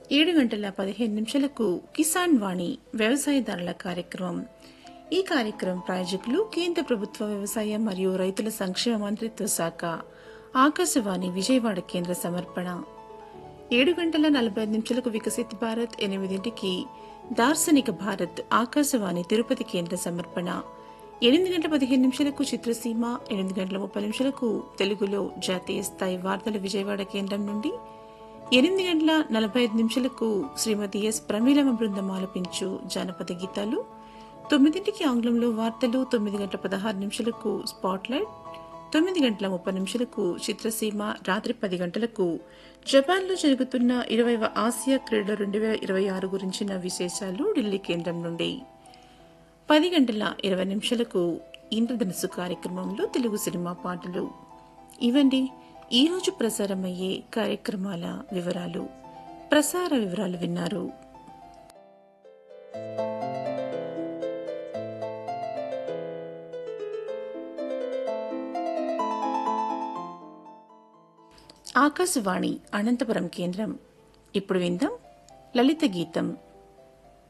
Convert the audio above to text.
ఏడు గంటల పదిహేను నిమిషాలకు కిసాన్ వాణి వ్యవసాయదారుల కార్యక్రమం ఈ కార్యక్రమం ప్రాయోజకులు కేంద్ర ప్రభుత్వ వ్యవసాయ మరియు రైతుల సంక్షేమ మంత్రిత్వ శాఖ ఆకాశవాణి విజయవాడ కేంద్ర సమర్పణ ఏడు గంటల నలభై ఐదు నిమిషాలకు వికసిత్ భారత్ ఎనిమిదింటికి దార్శనిక భారత్ ఆకాశవాణి తిరుపతి కేంద్ర సమర్పణ ఎనిమిది గంటల పదిహేను నిమిషాలకు చిత్రసీమ ఎనిమిది గంటల ముప్పై నిమిషాలకు తెలుగులో జాతీయ స్థాయి వార్తలు విజయవాడ కేంద్రం నుండి ఎనిమిది గంటల నలభై ఐదు నిమిషాలకు శ్రీమతి ఎస్ ప్రమీలమ బృందం ఆలపించు జానపద గీతాలు తొమ్మిదింటికి ఆంగ్లంలో వార్తలు తొమ్మిది గంటల పదహారు నిమిషాలకు స్పాట్లైట్ తొమ్మిది గంటల ముప్పై నిమిషాలకు చిత్రసీమ రాత్రి పది గంటలకు జపాన్లో జరుగుతున్న ఇరవైవ ఆసియా క్రీడలు రెండు వేల ఇరవై ఆరు గురించిన విశేషాలు ఢిల్లీ కేంద్రం నుండి పది గంటల ఇరవై నిమిషాలకు ఇంద్రధనుసు కార్యక్రమంలో తెలుగు సినిమా పాటలు ఇవండి ఈరోజు ప్రసారమయ్యే కార్యక్రమాల వివరాలు ప్రసార వివరాలు విన్నారు ఆకాశవాణి అనంతపురం కేంద్రం ఇప్పుడు విందాం లలిత గీతం